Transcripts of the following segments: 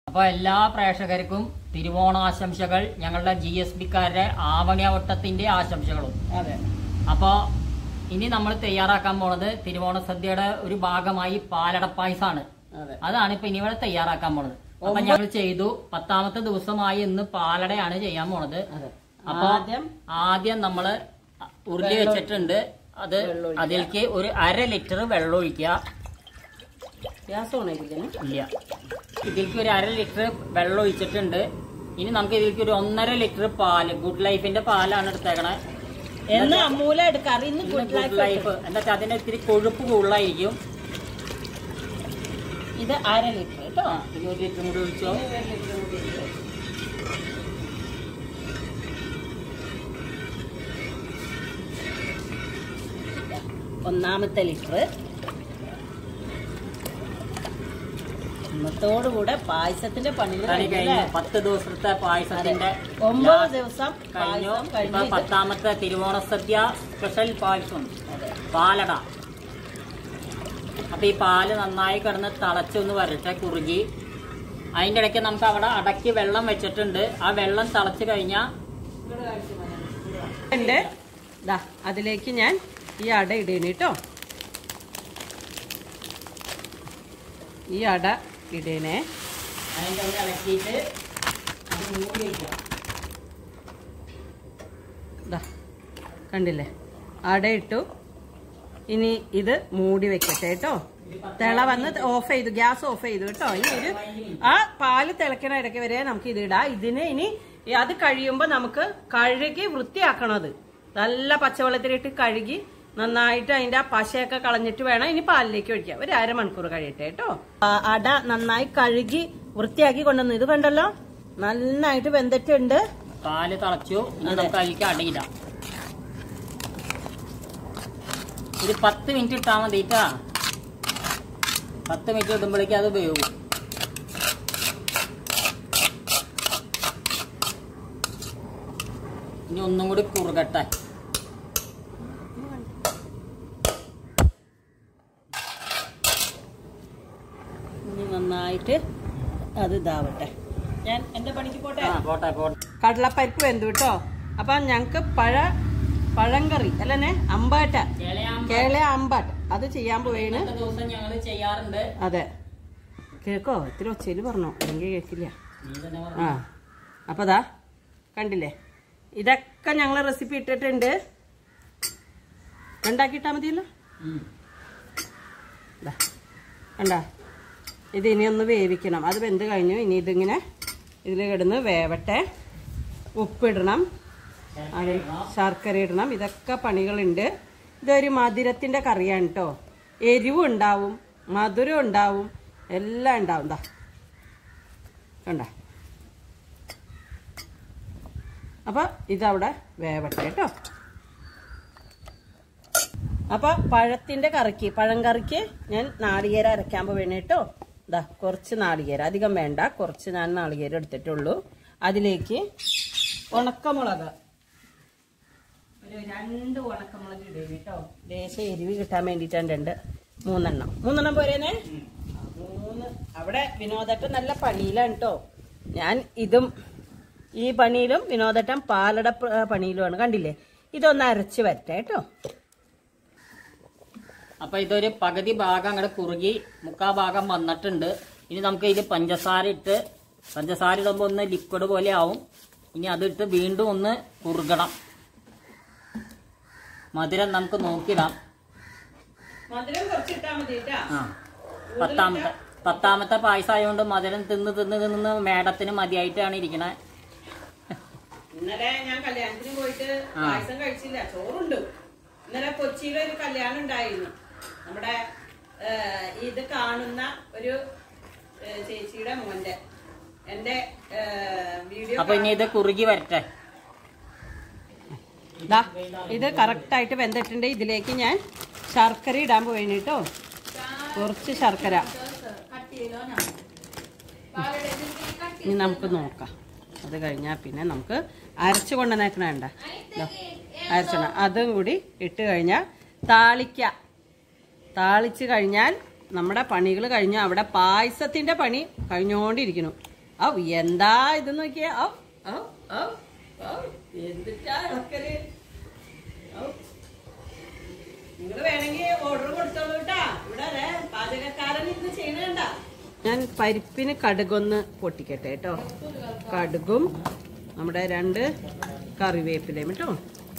അപ്പൊ എല്ലാ പ്രേക്ഷകർക്കും തിരുവോണാശംസകൾ ഞങ്ങളുടെ ജി എസ് ബിക്കാരുടെ ആവണിയാവട്ടത്തിന്റെ ആശംസകളും അതെ അപ്പൊ ഇനി നമ്മൾ തയ്യാറാക്കാൻ പോണത് തിരുവോണ സദ്യയുടെ ഒരു ഭാഗമായി പാലടപ്പായസാണ് അതെ അതാണ് ഇപ്പൊ ഇനി ഇവിടെ തയ്യാറാക്കാൻ പോണത് അപ്പൊ ഞങ്ങൾ ചെയ്തു പത്താമത്തെ ദിവസമായി ഇന്ന് പാലടയാണ് ചെയ്യാൻ പോണത് അതെ അപ്പൊ ആദ്യം ആദ്യം നമ്മള് ഉരുളി വെച്ചിട്ടുണ്ട് അത് വെള്ളം ഒഴിക്കുക. അതിലേക്ക് ഒരു അര ലിറ്റർ വെള്ളം ഒഴിക്കുക ഗ്യാസ് ഓൺ ആയിരിക്കണം ഇല്ല ഇതിലേക്ക് ഒരു അര ലിറ്റർ വെള്ളം ഒഴിച്ചിട്ടുണ്ട് ഇനി നമുക്ക് ഇതിലേക്ക് ഒരു ഒന്നര ലിറ്റർ പാല് ഗുഡ് ലൈഫിന്റെ പാലാണ് എടുത്തേക്കണേ എന്ന് അമ്മൂല എടുക്കാറ് ഇന്ന് ഗുഡ് ഗുഡ് ലൈഫ് ലൈഫ് എന്താ വെച്ചാൽ അതിന് ഇത്തിരി കൊഴുപ്പ് കൂടുതലായിരിക്കും ഇത് അര ലിറ്റർ കേട്ടോ ആ, ഇത് ഒരു ലിറ്റർ കൂടി ഒഴിച്ചോ ഒന്നാമത്തെ ലിറ്റർ ഇന്നത്തോടുകൂടെ പായസത്തിന്റെ പണികൾ കളി കഴിഞ്ഞു കഴിഞ്ഞു അല്ലേ? പത്ത് ദിവസത്തെ പായസത്തിന്റെ ഒമ്പത് last ദിവസം കഴിഞ്ഞു പായസം ഇപ്പൊ കഴിഞ്ഞു ഇത്. പത്താമത്തെ തിരുവോണ സദ്യ സ്പെഷ്യൽ പായസം അതെ. പാലട അപ്പൊ ഈ പാല് നന്നായി കിടന്ന് തിളച്ചൊന്ന് വരട്ടെ കുറുകി അതിന്റെ ഇടയ്ക്ക് നമുക്ക് അവിടെ അടക്കി വെള്ളം വെച്ചിട്ടുണ്ട് ആ വെള്ളം തിളച്ച് കഴിഞ്ഞാൽ ഉണ്ട് ദാ അതിലേക്ക് ഞാൻ ഈ അട ഇടേന് കേട്ടോ ഈ അട ഇടേനെ അതിന്റെ അവിടെ ഇളക്കിയിട്ട് അത് മൂടി വയ്ക്കാം ദാ കണ്ടില്ലേ അട ഇട്ടു ഇനി ഇത് മൂടി വെക്കട്ടെ കേട്ടോ തിള വന്ന് ഓഫ് ചെയ്തു ഗ്യാസ് ഓഫ് ചെയ്തു കേട്ടോ ഇനി ഒരു ആ പാല് തിളക്കണ ഇടയ്ക്ക് വരെ നമുക്ക് ഇത് ഇടാം ഇതിന് ഇനി ഈ അത് കഴിയുമ്പോ നമുക്ക് കഴുകി വൃത്തിയാക്കണത് നല്ല പച്ചവെള്ളത്തിലിട്ട് കഴുകി നന്നായിട്ട് അതിന്റെ ആ പശയൊക്കെ കളഞ്ഞിട്ട് വേണം ഇനി പാലിലേക്ക് ഒഴിക്കാം ഒരു അരമണിക്കൂർ കഴിയട്ടെ കേട്ടോ ആ, അട നന്നായി കഴുകി വൃത്തിയാക്കി കൊണ്ടുവന്നു ഇത് കണ്ടല്ലോ നന്നായിട്ട് വെന്തിട്ടുണ്ട് പാല് തിളച്ചു ഇനി നമുക്ക് അതിലേക്ക് അടയിടാം ഇത് പത്ത് മിനിറ്റ് ഇട്ടാൽ മതിട്ടാ പത്ത് മിനിറ്റ് ഇടുമ്പോഴേക്കും അത് വേവും ഇനി ഒന്നും കൂടി കുറുകട്ടെ ഇനി നന്നായിട്ട് അത് ഇതാവട്ടെ ഞാൻ എന്റെ പണിക്ക് പോട്ടെ ആ പോട്ടെ പോട്ടെ കടലപ്പരിപ്പ് വെന്തു കേട്ടോ അപ്പൊ ഞങ്ങക്ക് പഴ പഴങ്കറി അല്ലേ അമ്പാട്ട കേള അമ്പാട്ട് അത് ചെയ്യാൻ പോയേണ് ഇന്നത്തെ ദിവസം ഞങ്ങൾ ചെയ്യാറുണ്ട് അതെ കേക്കോ ഇത്തിരി ഒച്ചയില് പറഞ്ഞോ അല്ലെങ്കിൽ കേക്കില്ല നീ തന്നെ ആ അപ്പൊ ദാ കണ്ടില്ലേ ഇതൊക്കെ ഞങ്ങൾ റെസിപ്പി ഇട്ടിട്ടുണ്ട് ഉണ്ടാക്കിയിട്ടാ മതിയല്ലോ ഉം. ദാ കണ്ട ഇത് ഇനി ഒന്ന് വേവിക്കണം അത് വെന്ത് കഴിഞ്ഞു ഇനി ഇതിങ്ങനെ ഇതിൽ കിടന്ന് വേവട്ടെ ഉപ്പിടണം അതിൽ ശർക്കര ഇടണം ഇതൊക്കെ പണികളുണ്ട് ഇതൊരു മധുരത്തിന്റെ കറിയാണ് കേട്ടോ എരിവും ഉണ്ടാവും മധുരം ഉണ്ടാവും എല്ലാം ഉണ്ടാവും ദാ കണ്ട അപ്പൊ ഇതവിടെ വേവട്ടെ കേട്ടോ അപ്പൊ പഴത്തിന്റെ കറിക്ക് പഴം കറിക്ക് ഞാൻ നാളികേരം അരയ്ക്കാൻ പോവേണ കേട്ടോ ഇതാ കുറച്ച് നാളികേരം അധികം വേണ്ട കുറച്ച് ഞാൻ നാളികേരം എടുത്തിട്ടുള്ളൂ അതിലേക്ക് ഉണക്കമുളക് ഒരു രണ്ട് ഉണക്കമുളക് ഇടുക കേട്ടോ ദേശം എരിവ് കിട്ടാൻ വേണ്ടിയിട്ടുണ്ട് രണ്ട് മൂന്നെണ്ണം മൂന്നെണ്ണം പോരേനെ ആ, മൂന്ന് അവിടെ വിനോദട്ടൻ നല്ല പണിയിലാണ് കേട്ടോ ഞാൻ ഇതും ഈ പണിയിലും വിനോദട്ടൻ പാലട പ- പണിയിലുമാണ് കണ്ടില്ലേ ഇതൊന്ന് അരച്ച് വരട്ടെ കേട്ടോ അപ്പൊ ഇതൊരു പകുതി ഭാഗം അങ്ങോട്ട് കുറുകി മുക്കാ ഭാഗം വന്നിട്ടുണ്ട് ഇനി നമുക്ക് ഇതിൽ പഞ്ചസാര ഇട്ട് പഞ്ചസാര ഇടുമ്പോൾ ഒന്ന് ലിക്വിഡ് പോലെ ആവും ഇനി അതിട്ട് വീണ്ടും ഒന്ന് കുറുകണം മധുരം നമുക്ക് നോക്കിടാം മധുരം കുറച്ചിട്ടാ മതി ആ പത്താമത്തെ പത്താമത്തെ പായസം ആയതുകൊണ്ട് മധുരം തിന്ന് തിന്ന് തിന്ന് മേടത്തിന് മതിയായിട്ടാണ് ഇരിക്കണേ ഇന്നലെ ഞാൻ കല്യാണത്തിന് പോയിട്ട് ആ. പായസം കഴിച്ചില്ല ചോറുണ്ട് ഇന്നലെ കൊച്ചിയിൽ ഒരു കല്യാണം ഉണ്ടായിരുന്നു നമ്മുടെ ഏ, ഇത് കാണുന്ന ഒരു ഏ, ചേച്ചിയുടെ മോന്റെ എന്റെ ഏ, വീഡിയോ അപ്പൊ ഇനി ഇത് കുറുകി വരട്ടെ ദാ, ഇത് കറക്റ്റ് ആയിട്ട് വെന്തിട്ടുണ്ട് ഇതിലേക്ക് ഞാൻ ശർക്കര ഇടാൻ പോയിന് കേട്ടോ കുറച്ച് ശർക്കര ഇനി നമുക്ക് നോക്കാം അത് കഴിഞ്ഞാൽ പിന്നെ നമുക്ക് അരച്ചു കൊണ്ടുവന്നേക്കണ വേണ്ട അരച്ചണ അതും കൂടി ഇട്ട് കഴിഞ്ഞാൽ താളിക്ക താളിച്ച് കഴിഞ്ഞാൽ നമ്മുടെ പണികൾ കഴിഞ്ഞു അവിടെ പായസത്തിന്റെ പണി കഴിഞ്ഞുകൊണ്ടിരിക്കുന്നു ഔ എന്താ ഇത് നോക്കിയേ ഔ ഔ ഔ ഔ എന്തിട്ടാ ഇളക്കല് നിങ്ങൾ വേണമെങ്കിൽ ഓർഡർ കൊടുത്തോളൂ കേട്ടാ ഇവിടെ അതെ പാചകക്കാരൻ ഇന്ന് ചെയ്യണണ്ട ഞാൻ പരിപ്പിന് കടുകൊന്ന് പൊട്ടിക്കട്ടെ കേട്ടോ കടുകും നമ്മുടെ രണ്ട് കറിവേപ്പിലയും കേട്ടോ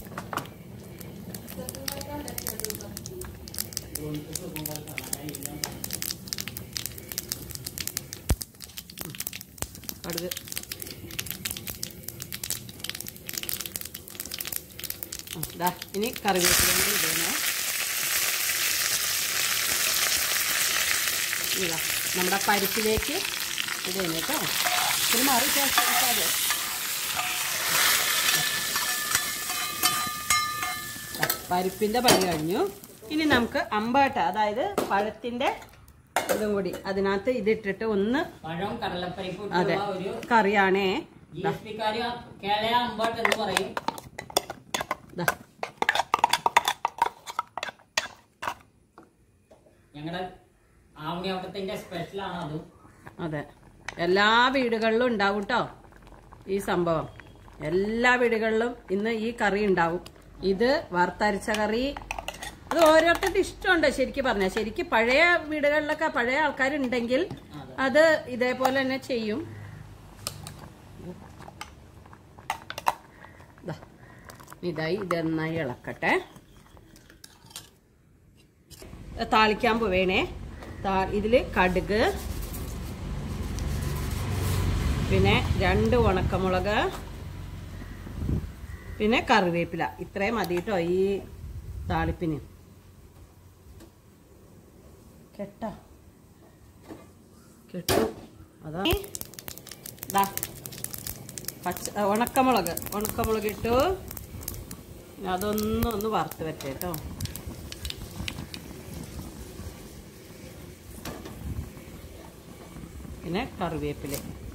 കടുക് ആ, ദാ ഇനി കറിവേപ്പില കൂടി ഇടണേ ഇതാ നമ്മുടെ പരിപ്പിലേക്ക് ഇടുന്നു കേട്ടോ ഇത്തിരി മാറി ചേർക്കാതെ പരിപ്പിന്റെ പണി കഴിഞ്ഞു ഇനി നമുക്ക് അമ്പാട്ട അതായത് പഴത്തിന്റെ ഇതും കൂടി അതിനകത്ത് ഇതിട്ടിട്ട് ഒന്ന് പഴം കടലപ്പരിപ്പ് അതെ ഇട്ടുള്ള ഒരു കറിയാണേ ജി എസ് പി കാര് കേളയ അമ്പാട്ട് എന്ന് പറയും ദാ ഞങ്ങളുടെ ആവണിയവട്ടത്തിന്റെ സ്പെഷ്യലാണ് അത് അതെ എല്ലാ വീടുകളിലും ഉണ്ടാവും കേട്ടോ ഈ സംഭവം എല്ലാ വീടുകളിലും ഇന്ന് ഈ കറി ഉണ്ടാവും ഇത് വറുത്തരച്ച കറി അത് ഓരോരുത്തരുടെ ഇഷ്ടമുണ്ട് ശരിക്കും പറഞ്ഞാൽ ശരിക്കും പഴയ വീടുകളിലൊക്കെ പഴയ ആൾക്കാരുണ്ടെങ്കിൽ അത് ഇതേപോലെ തന്നെ ചെയ്യും ദാ, ഇതായി ഇത് നന്നായി ഇളക്കട്ടെ താളിക്കാൻ പോവേണേ താ- ഇതില് കടുക് പിന്നെ രണ്ട് ഉണക്കമുളക് പിന്നെ കറിവേപ്പില ഇത്രയും മതി കേട്ടോ ഈ താളിപ്പിന് കെട്ട കെട്ടു അതാ ദാ പച്ച ആ, ഉണക്കമുളക് ഉണക്കമുളക് ഇട്ടു ഇനി അതൊന്നും ഒന്ന് വറുത്ത് വെച്ചേ കേട്ടോ പിന്നെ കറിവേപ്പില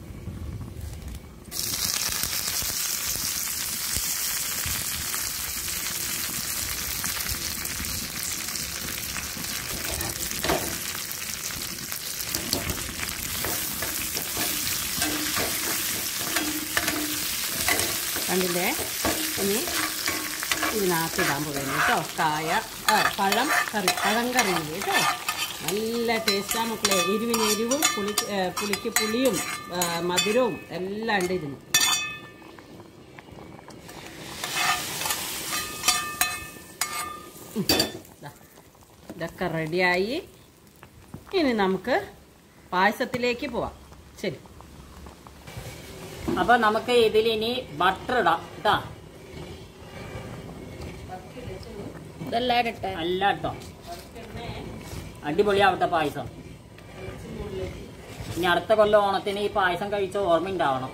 കണ്ടില്ലേ ഇനി ഇതിനകത്ത് ഇടാൻ പോകുന്നു കേട്ടോ കായ ആ, പഴം കറി പഴം കറിയിൽ കേട്ടോ നല്ല ടേസ്റ്റാണ് മക്കളെ എരിവിന് എരിവും പുളി ഏ, പുളിക്ക് പുളിയും ആ, മധുരവും എല്ലാം ഉണ്ട് ഇതിന് ഉം. ദാ, ഇതൊക്കെ റെഡിയായി ഇനി നമുക്ക് പായസത്തിലേക്ക് പോവാം ശരി അപ്പൊ നമുക്ക് ഇതിൽ ഇനി ബട്ടർ ഇടാം കേട്ടാ ഇതെല്ലാം ഇടട്ടെ അല്ല കേട്ടോ അടിപൊളിയാവട്ടെ പായസം ഇനി അടുത്ത കൊല്ലം ഓണത്തിന് ഈ പായസം കഴിച്ച ഓർമ്മ ഉണ്ടാവണം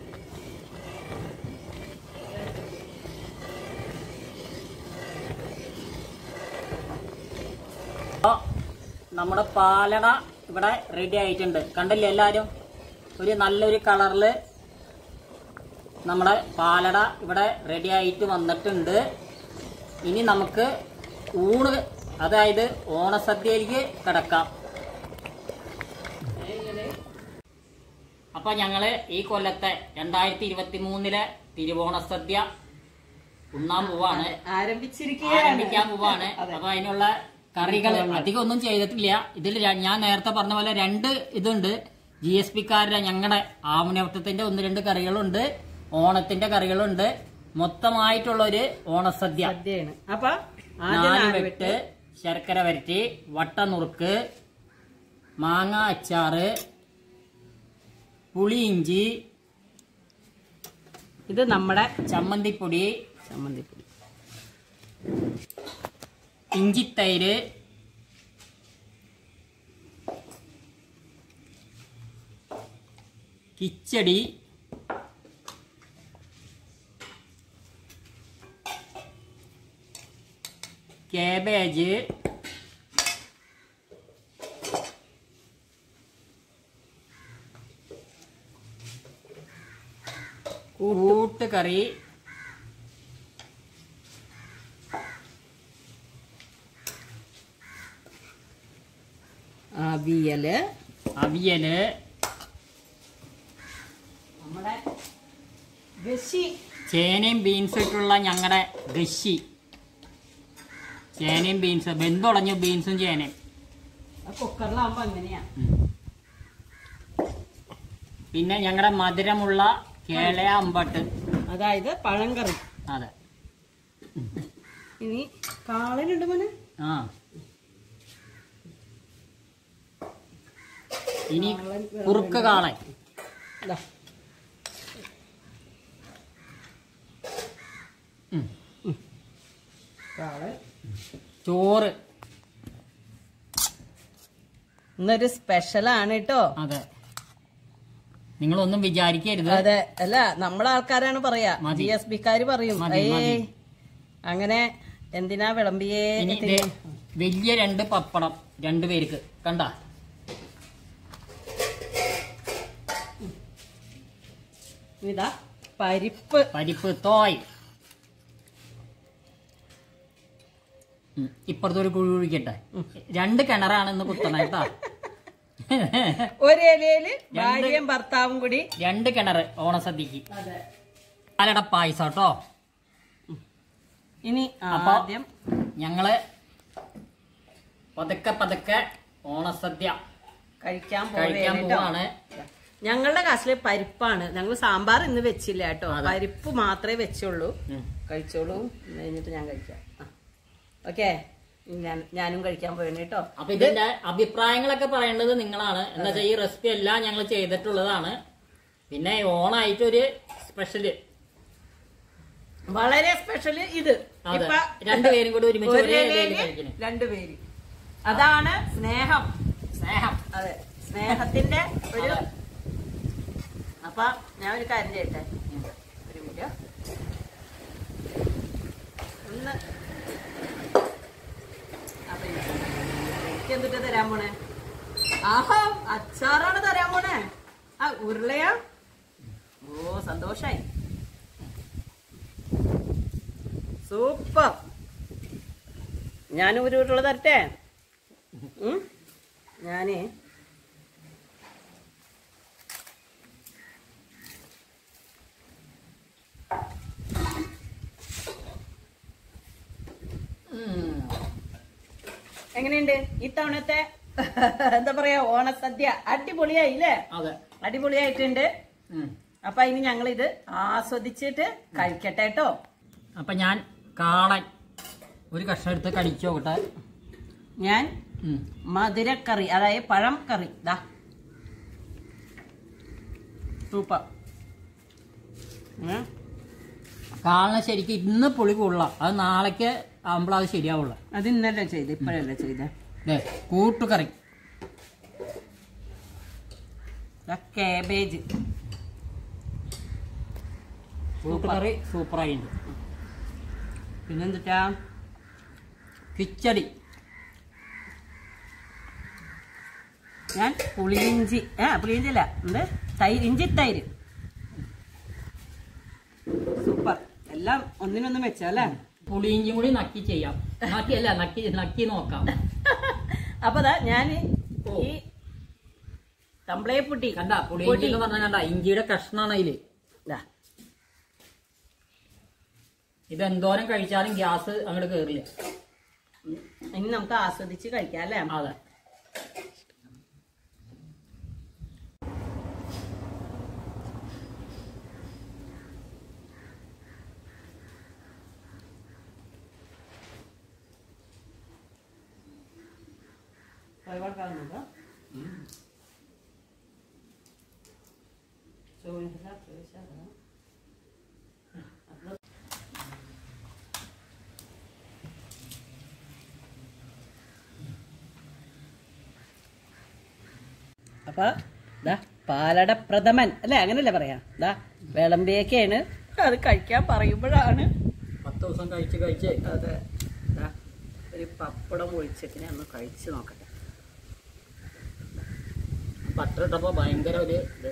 അപ്പൊ നമ്മുടെ പാലട ഇവിടെ റെഡി ആയിട്ടുണ്ട് കണ്ടില്ലേ എല്ലാരും ഒരു നല്ലൊരു കളറില് നമ്മുടെ പാലട ഇവിടെ റെഡി ആയിട്ട് വന്നിട്ടുണ്ട് ഇനി നമുക്ക് ഊണ് അതായത് ഓണസദ്യയിലേക്ക് കിടക്കാം അപ്പൊ ഞങ്ങള് ഈ കൊല്ലത്തെ രണ്ടായിരത്തി ഇരുപത്തി മൂന്നിലെ തിരുവോണ സദ്യ ഉണ്ണാൻ പോവാണ് ആരംഭിക്കാൻ പോവാണ് അപ്പൊ അതിനുള്ള കറികൾ അധികം ഒന്നും ചെയ്തിട്ടില്ല ഇതിൽ ര- ഞാൻ നേരത്തെ പറഞ്ഞ പോലെ രണ്ട് ഇതുണ്ട് ജി എസ് പിക്കാരുടെ ഞങ്ങളുടെ ആമനവട്ടത്തിന്റെ ഒന്ന് രണ്ട് കറികളുണ്ട് ഓണത്തിന്റെ കറികളുണ്ട് മൊത്തമായിട്ടുള്ള ഒരു ഓണസദ്യ സദ്യയാണ് അപ്പൊ ആദ്യം നാല് നാല് വെട്ട് ശർക്കര വരട്ടി വട്ട നുറുക്ക് മാങ്ങ അച്ചാറ് പുളിയിഞ്ചി ഇത് നമ്മുടെ ചമ്മന്തിപ്പൊടി ചമ്മന്തിപ്പൊടി ഇഞ്ചിത്തൈര് കിച്ചടി കേബേജ് കൂട്ടുകറി അവിയല് അവിയല് നമ്മുടെ ഗശി ചേനയും ബീൻസും ഇട്ടുള്ള ഞങ്ങളുടെ ഗശി ചേനയും ബീൻസ് ബന്ധുടഞ്ഞു ബീൻസും ചേനയും ആ കുക്കറിലാവുമ്പോ അങ്ങനെയാ പിന്നെ ഞങ്ങളുടെ മധുരമുള്ള കേളയ അമ്പട്ട് അതായത് പഴം കറി അതെ ഇനി കാളനുണ്ട് മോനെ ആ ഇനി കുറുക്ക് കാളൻ ഇതാ ഉം. കാളൻ ചോറ് ഇന്നൊരു സ്പെഷ്യലാണ് കേട്ടോ അതെ നിങ്ങളൊന്നും വിചാരിക്കരുത് അതെ അല്ല നമ്മളെ ആൾക്കാരാണ് പറയാ മതി. ജി എസ് ബിക്കാര് പറയും മതി, ഏയ് മതി. അങ്ങനെ എന്തിനാ വിളമ്പിയേ ഇനി ഇത്? ദേ വലിയ രണ്ട് പപ്പടം രണ്ടു പേർക്ക് കണ്ട ഇതാ പരിപ്പ് പരിപ്പ് തോയ് ഉം, ഇപ്പുറത്തെ ഒരു കുഴി കുഴിക്കട്ടെ രണ്ട് കിണറാണ് ഇന്ന് കുത്തണ കേട്ടാ ഒരു ഇലയില് ഭാര്യയും ഭർത്താവും കൂടി രണ്ട് കിണറ് ഓണസദ്യക്ക് പാലട പായസം കേട്ടോ ഇനി അപ്പൊ ആദ്യം ഞങ്ങള് പതുക്കെ പതുക്കെ ഓണസദ്യ കഴിക്കാൻ കഴിക്കാൻ പോവുകയാണ് കേട്ടോ. പോവാണ് ഞങ്ങളുടെ കാശില് പരിപ്പാണ് ഞങ്ങൾ സാമ്പാർ ഇന്ന് വെച്ചില്ല കേട്ടോ അതെ. പരിപ്പ് മാത്രമേ വെച്ചുള്ളൂ ഉം. കഴിച്ചോളൂ ഇത് കഴിഞ്ഞിട്ട് ഞാൻ കഴിക്കാം ഓക്കെ ഞാൻ ഞാനും കഴിക്കാൻ പോയാണ് കേട്ടോ അപ്പൊ ഇതിന്റെ അഭിപ്രായങ്ങളൊക്കെ പറയേണ്ടത് നിങ്ങളാണ് എന്താ വെച്ചാൽ ഈ റെസിപ്പി എല്ലാം ഞങ്ങൾ ചെയ്തിട്ടുള്ളതാണ് പിന്നെ ഓണായിട്ടൊരു സ്പെഷ്യല് വളരെ സ്പെഷ്യൽ ഇത് അതെ. ഇപ്പൊ രണ്ടുപേരും കൂടി ഒരുമിച്ച് ഒരു ഒരേ ഇലയില് ഇലയില് കഴിക്കണേ. രണ്ടുപേര് അതാണ് സ്നേഹം സ്നേഹം അതെ സ്നേഹത്തിന്റെ ഒരു അതെ. അപ്പൊ ഞാൻ ഒരു കാര്യം ചെയ്യട്ടെ ഒരു മിനിറ്റ് ഒന്ന് അപ്പൊ എനിക്ക് എന്തിട്ട് തരാൻ പോണേ ആഹാ അച്ചാറാണ് തരാൻ പോണേ ആ ഉരുളയാ ഓ സന്തോഷായി സൂപ്പർ ഞാനും ഒരു ഉരുള തരട്ടെ ഉം? ഞാനേ ഉം. എങ്ങനെയുണ്ട് ഇത്തവണത്തെ എന്താ പറയാ ഓണസദ്യ അടിപൊളിയായില്ലേ അതെ അടിപൊളിയായിട്ടുണ്ട് ഉം. അപ്പൊ ഇനി ഞങ്ങൾ ഇത് ആസ്വദിച്ചിട്ട് കഴിക്കട്ടെ കേട്ടോ അപ്പൊ ഞാൻ കാളൻ ഒരു കഷ്ണം എടുത്ത് കടിച്ചു നോക്കട്ടെ ഞാൻ ഉം. മധുരക്കറി അതായത് പഴം കറി ദാ സൂപ്പർ ഉം. കാളിന് ശരിക്കും ഇന്ന് പുളി കൊള്ള അത് നാളേക്ക് ആകുമ്പോൾ അത് ശരിയാവുള്ള അത് ഇന്നല്ലേ ചെയ്ത് ഇപ്പോഴല്ലേ ചെയ്ത് ദേ കൂട്ടുകറി കേബേജ് കൂട്ടുകറി സൂപ്പറായിട്ടുണ്ട് പിന്നെന്തിട്ടാ കിച്ചടി ഞാൻ പുളിയിഞ്ചി ആ പുളിയിഞ്ചി അല്ല എന്ത് തൈര് ഇഞ്ചി തൈര് സൂപ്പർ എല്ലാം ഒന്നിനൊന്നും വെച്ചല്ലേ പുളിയിഞ്ചും കൂടി നക്കി ചെയ്യാം നക്കിയല്ല നക്കി നക്കി നോക്കാം അപ്പൊ ദാ ഞാൻ ഓ. ഈ തമ്പ്ളയെ പൊട്ടി കണ്ട പുളിയിഞ്ചി എന്ന് പറഞ്ഞാൽ കണ്ട ഇഞ്ചിയുടെ കഷ്ണാണ് അതില് ദാ, ഇത് എന്തോരം കഴിച്ചാലും ഗ്യാസ് അങ്ങോട്ട് കേറില്ല ഇനി നമുക്ക് ആസ്വദിച്ച് കഴിക്കാം അല്ലേ അതെ അപ്പൊ ദാ പാലട പ്രഥമൻ അല്ലേ അങ്ങനല്ലേ പറയാ ദാ വിളമ്പിയൊക്കെയാണ് അത് കഴിക്കാൻ പറയുമ്പോഴാണ് പത്ത് ദിവസം കഴിച്ച് കഴിച്ച് അതെ ദാ ഒരു പപ്പടം ഒഴിച്ചിട്ട് ഒന്ന് കഴിച്ചു നോക്കട്ടെ പത്ര ഇട്ടപ്പോ ഭയങ്കര ഒരു ഇത്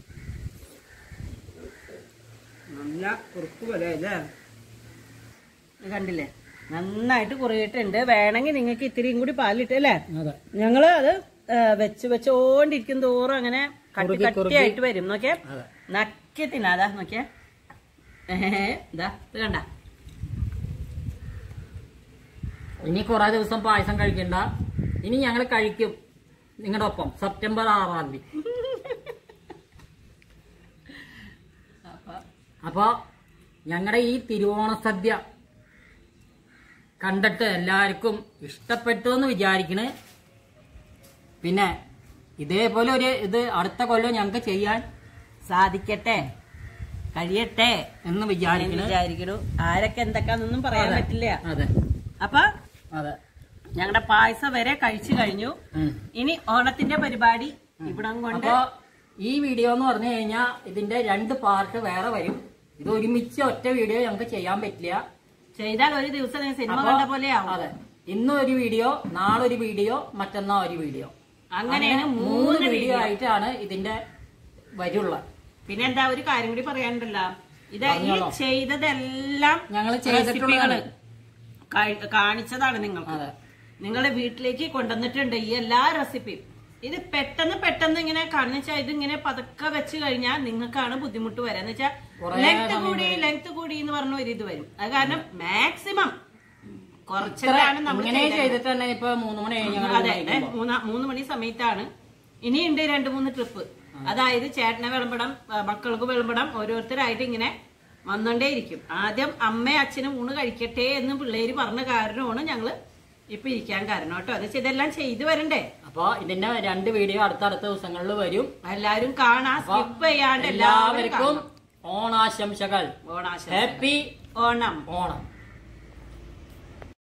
നല്ല കുറുക്ക് പോലെ അല്ലേ ഇത് കണ്ടില്ലേ നന്നായിട്ട് കുറിയിട്ടുണ്ട് വേണമെങ്കിൽ നിങ്ങൾക്ക് ഇത്തിരിയും കൂടി പാലിട്ട് അല്ലേ അതെ ഞങ്ങള് അത് ആ, വെച്ച് വെച്ചോണ്ടിരിക്കും തോറും അങ്ങനെ കട്ടി കുറുകി, കട്ടിയായിട്ട് വരും നോക്കിയേ അതെ. നക്കി തിന്നാതാ നോക്കിയേ ഏഹ്, ഇതാ ഇത് കണ്ട ഇനി കുറെ ദിവസം പായസം കഴിക്കണ്ട ഇനി ഞങ്ങൾ കഴിക്കും നിങ്ങളുടെ ഒപ്പം സെപ്റ്റംബർ ആറാം തീയതി അപ്പൊ ഞങ്ങളുടെ ഈ തിരുവോണ സദ്യ കണ്ടിട്ട് എല്ലാവർക്കും ഇഷ്ടപ്പെട്ടു എന്ന് വിചാരിക്കണ് പിന്നെ ഇതേപോലെ ഒരു ഇത് അടുത്ത കൊല്ലം ഞങ്ങൾക്ക് ചെയ്യാൻ സാധിക്കട്ടെ കഴിയട്ടെ എന്ന് എന്ന് വിചാരിക്കണ് വിചാരിക്കണു ആരൊക്കെ എന്തൊക്കെയാണെന്നൊന്നും പറയാൻ അതെ. പറ്റില്ല അതെ അപ്പൊ അതെ ഞങ്ങളുടെ പായസം വരെ കഴിച്ചു കഴിഞ്ഞു ഉം. ഇനി ഓണത്തിന്റെ പരിപാടി ഇവിടം കൊണ്ട് അപ്പൊ ഈ വീഡിയോ എന്ന് പറഞ്ഞു കഴിഞ്ഞാൽ ഇതിന്റെ രണ്ട് പാർട്ട് വേറെ വരും ഇത് ഒരുമിച്ച് ഒറ്റ വീഡിയോ ഞങ്ങൾക്ക് ചെയ്യാൻ പറ്റില്ല ചെയ്താൽ ഒരു ദിവസം ഞാൻ സിനിമ അപ്പൊ- കണ്ട പോലെ ആവും അതെ ഇന്നും ഒരു വീഡിയോ നാളെ ഒരു വീഡിയോ മറ്റന്നാ ഒരു വീഡിയോ അങ്ങനെയാണ് അങ്ങനെ മൂന്ന് വീഡിയോ വീഡിയോ ആയിട്ടാണ് ഇതിന്റെ വരുള്ള പിന്നെ എന്താ ഒരു കാര്യം കൂടി പറയാനുണ്ടല്ലോ ഇത് ഈ പറഞ്ഞോളൂ. ചെയ്തതെല്ലാം ഞങ്ങള് ചെയ്തിട്ടുള്ളതാണ്. റെസിപ്പികള് കാ- കാണിച്ചതാണ് നിങ്ങൾക്ക് അതെ നിങ്ങളുടെ വീട്ടിലേക്ക് കൊണ്ടുവന്നിട്ടുണ്ട് ഈ എല്ലാ റെസിപ്പിയും ഇത് പെട്ടെന്ന് പെട്ടെന്ന് ഇങ്ങനെ കാണിച്ചാൽ ഇത് ഇങ്ങനെ പതുക്കെ വെച്ച് കഴിഞ്ഞാൽ നിങ്ങൾക്കാണ് ബുദ്ധിമുട്ട് വരാം എന്ന് വെച്ചാൽ കുറേ ലെങ്ത് സമയം കൂടി വരും. ലെങ്ത് കൂടി എന്ന് പറഞ്ഞ ഒരു ഇത് വരും അത് കാരണം മാക്സിമം ഇത്ര കുറച്ചിട്ടാണ് നമ്മൾ ഇങ്ങനെ ചെയ്തത്. ചെയ്തിട്ട് തന്നെ ഇപ്പൊ മൂന്ന് മണി കഴിഞ്ഞ് ഞങ്ങൾ അതെ അതെ മൂന്നാ മൂന്ന് മണി സമയത്താണ് ഇനിയുണ്ട് രണ്ട് മൂന്ന് ട്രിപ്പ് അതായത് ചേട്ടനെ വിളമ്പണം ആ, മക്കൾക്ക് വിളമ്പണം ഓരോരുത്തരായിട്ട് ഇങ്ങനെ വന്നോണ്ടേയിരിക്കും ആദ്യം അമ്മയും അച്ഛനും ഊണ് കഴിക്കട്ടെ എന്ന് പിള്ളേര് പറഞ്ഞ കാരണമാണ് ഞങ്ങള് ഇപ്പൊ ഇരിക്കാൻ കാരണം കേട്ടോ അത് ഇതെല്ലാം ചെയ്തു വരണ്ടേ അപ്പൊ ഇതിന്റെ രണ്ട് വീഡിയോ അടുത്തടുത്ത ദിവസങ്ങളിൽ വരും എല്ലാരും കാണാം അപ്പൊ സ്കിപ്പ് ചെയ്യാണ്ട് എല്ലാവരും എല്ലാവർക്കും ഓണാശംസകൾ ഓണാശം ഹാപ്പി ഓണം ഓണം